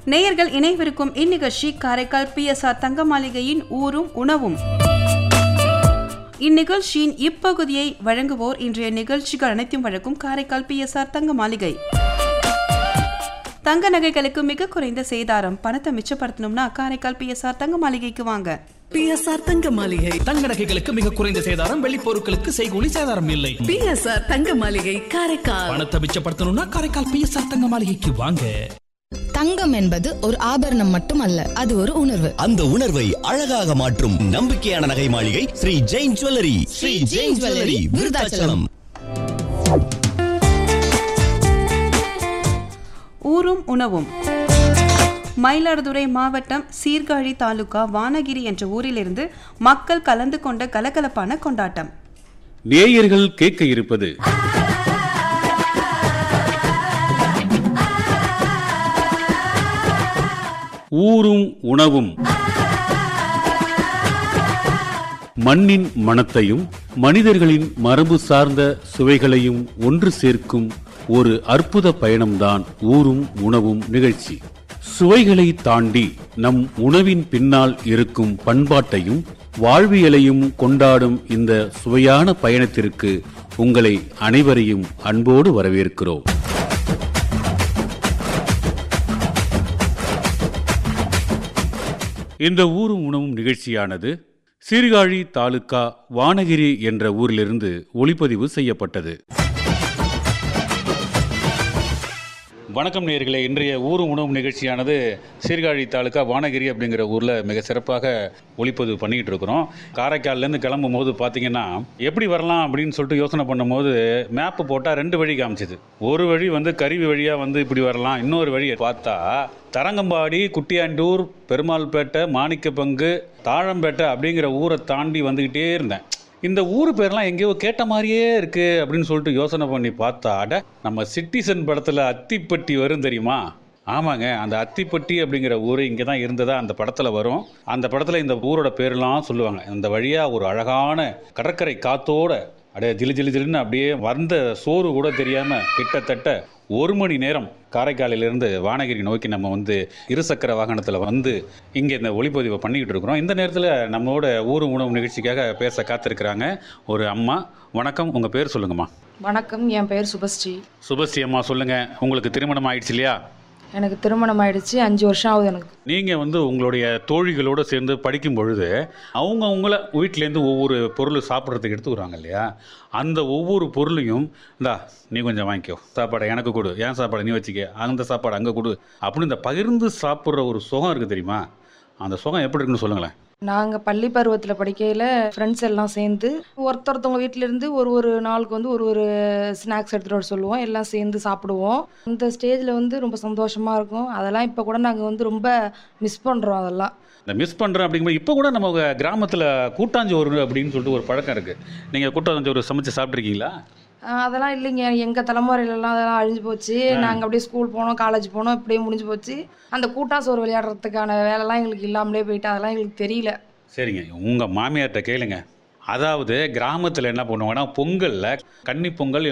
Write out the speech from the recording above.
நேயர்கள் இணைவிருக்கும் இந்நிகழ்ச்சி காரைக்கால் பிஎஸ்ஆர் தங்க மாளிகையின் ஊரும் உணவும் இந்நிகழ்ச்சியின் இப்பகுதியை வழங்குவோர் இன்றைய நிகழ்ச்சிகள் அனைத்தும் வழங்கும் காரைக்கால் பிஎஸ்ஆர் தங்க மாளிகை தங்க நகைகளுக்கு மிக குறைந்த சேதாரம் பணத்தை மிச்சப்படுத்தணும்னா காரைக்கால் பிஎஸ்ஆர் தங்க மாளிகைக்கு வாங்க பிஎஸ்ஆர் தங்க மாளிகை தங்க நகைகளுக்கு மிக குறைந்த சேதாரம் வெள்ளி பொருட்களுக்கு செய்கூலி சேதாரம் இல்லை பிஎஸ்ஆர் தங்க மாளிகை காரைக்கால் பணத்தை மிச்சப்படுத்தணும்னா காரைக்கால் பிஎஸ்ஆர் தங்க மாளிகைக்கு வாங்க தங்கம் என்பது ஒரு ஆபரணம் மட்டுமல்ல அது ஒரு உணர்வு அந்த உணர்வை அழகாக மாற்றும் நம்பிக்கையான நகை மாளிகை ஸ்ரீ ஜெயின் ஜுவல்லரி ஸ்ரீ ஜெயின் ஜுவல்லரி விருதாச்சலம் ஊரும் உணவும் மயிலாடுதுறை மாவட்டம் சீர்காழி தாலுகா வானகிரி என்ற ஊரிலிருந்து மக்கள் கலந்து கொண்ட கலகலப்பான கொண்டாட்டம் நேயர்கள் கேட்க இருப்பது ஊரும் உணவும் மண்ணின் மணத்தையும் மனிதர்களின் மரபு சார்ந்த சுவைகளையும் ஒன்று சேர்க்கும் ஒரு அற்புத பயணம்தான் ஊரும் உணவும் நிகழ்ச்சி சுவைகளை தாண்டி நம் உணவின் பின்னால் இருக்கும் பண்பாட்டையும் வாழ்வியலையும் கொண்டாடும் இந்த சுவையான பயணத்திற்கு உங்களை அனைவரையும் அன்போடு வரவேற்கிறோம் இந்த ஊரும் உணவும் நிகழ்ச்சியானது சீர்காழி தாலுகா வானகிரி என்ற ஊரிலிருந்து ஒளிப்பதிவு செய்யப்பட்டது வணக்கம் நேயர்களே இன்றைய ஊரும் உணவு நிகழ்ச்சியானது சீர்காழி தாலுக்கா வானகிரி அப்படிங்கிற ஊரில் மிக சிறப்பாக ஒளிப்பதிவு பண்ணிக்கிட்டு இருக்கிறோம் காரைக்கால்லேருந்து கிளம்பும் போது பார்த்தீங்கன்னா எப்படி வரலாம் அப்படின்னு சொல்லிட்டு யோசனை பண்ணும்போது மேப்பு போட்டால் ரெண்டு வழி காமிச்சிது ஒரு வழி வந்து கருவி வழியாக வந்து இப்படி வரலாம் இன்னொரு வழியை பார்த்தா தரங்கம்பாடி குட்டியாண்டூர் பெருமாள்பேட்டை மாணிக்கப்பங்கு தாழம்பேட்டை அப்படிங்கிற ஊரை தாண்டி வந்துக்கிட்டே இருந்தேன் இந்த ஊர் பேர்லாம் எங்கேயோ கேட்ட மாதிரியே இருக்கு அப்படின்னு சொல்லிட்டு யோசனை பண்ணி பார்த்தா அட நம்ம சிட்டிசன் படத்தில் அத்திப்பட்டி வரும் தெரியுமா ஆமாங்க அந்த அத்திப்பட்டி அப்படிங்கிற ஊர் இங்கே தான் இருந்ததா அந்த படத்தில் வரும் அந்த படத்தில் இந்த ஊரோட பேர்லாம் சொல்லுவாங்க அந்த வழியாக ஒரு அழகான கடற்கரை காத்தோட அப்படியே ஜிலு ஜிலு ஜிலுன்னு அப்படியே வந்த சோறு கூட தெரியாமல் கிட்டத்தட்ட ஒரு மணி நேரம் காரைக்காலிலிருந்து வானகிரி நோக்கி நம்ம வந்து இருசக்கர வாகனத்தில் வந்து இங்கே இந்த ஒளிப்பதிவை பண்ணிக்கிட்டு இருக்கிறோம் இந்த நேரத்தில் நம்மளோட ஊர் உணவு நிகழ்ச்சிக்காக பேச காத்திருக்கிறாங்க ஒரு அம்மா வணக்கம் உங்கள் பேர் சொல்லுங்கம்மா வணக்கம் என் பெயர் சுபஸ்ரீ சுபஸ்ரீ அம்மா சொல்லுங்கள் உங்களுக்கு திருமணம் ஆயிடுச்சு இல்லையா எனக்கு திருமணம் ஆயிடுச்சு அஞ்சு வருஷம் ஆகுது எனக்கு நீங்கள் வந்து உங்களுடைய தோழிகளோடு சேர்ந்து படிக்கும் பொழுது அவங்க அவங்கள வீட்டிலேருந்து ஒவ்வொரு பொருள் சாப்பிட்றதுக்கு எடுத்துக்கிறாங்க இல்லையா அந்த ஒவ்வொரு பொருளையும் இந்தா நீ கொஞ்சம் வாங்கிக்கோ சாப்பாடை எனக்கு கொடு என் சாப்பாடை நீ வச்சுக்க அந்த சாப்பாடு அங்கே கொடு அப்படின்னு இந்த பகிர்ந்து சாப்பிட்ற ஒரு சுகம் இருக்குது தெரியுமா அந்த சுகம் எப்படி இருக்குன்னு சொல்லுங்களேன் நாங்கள் பள்ளி பருவத்தில் படிக்கையில் ஃப்ரெண்ட்ஸ் எல்லாம் சேர்ந்து ஒருத்தொருத்தவங்க வீட்டிலேருந்து ஒரு ஒரு நாளுக்கு வந்து ஒரு ஒரு ஸ்நாக்ஸ் எடுத்துகிட்டு வர சொல்லுவோம் எல்லாம் சேர்ந்து சாப்பிடுவோம் அந்த ஸ்டேஜில் வந்து ரொம்ப சந்தோஷமாக இருக்கும் அதெல்லாம் இப்போ கூட நாங்கள் வந்து ரொம்ப மிஸ் பண்ணுறோம் அதெல்லாம் இந்த மிஸ் பண்ணுறேன் அப்படிங்கும்போது இப்போ கூட நம்ம கிராமத்தில் கூட்டாஞ்சோறு அப்படின்னு சொல்லிட்டு ஒரு பழக்கம் இருக்குது நீங்கள் கூட்டாஞ்சோறு சமைச்சு சாப்பிட்ருக்கீங்களா ஆஹ் அதெல்லாம் இல்லைங்க எங்கள் தலைமுறையிலலாம் அதெல்லாம் அழிஞ்சு போச்சு நாங்கள் அப்படியே ஸ்கூல் போனோம் காலேஜ் போனோம் இப்படியே முடிஞ்சு போச்சு அந்த கூட்டாசோறு விளையாடுறதுக்கான வேலைலாம் எங்களுக்கு இல்லாமலே போயிட்டு அதெல்லாம் எங்களுக்கு தெரியல சரிங்க உங்கள் மாமியார்கிட்ட கேளுங்க அதாவது கிராமத்தில் என்ன பண்ணுவாங்கன்னா பொங்கலில் கன்னி பொங்கல்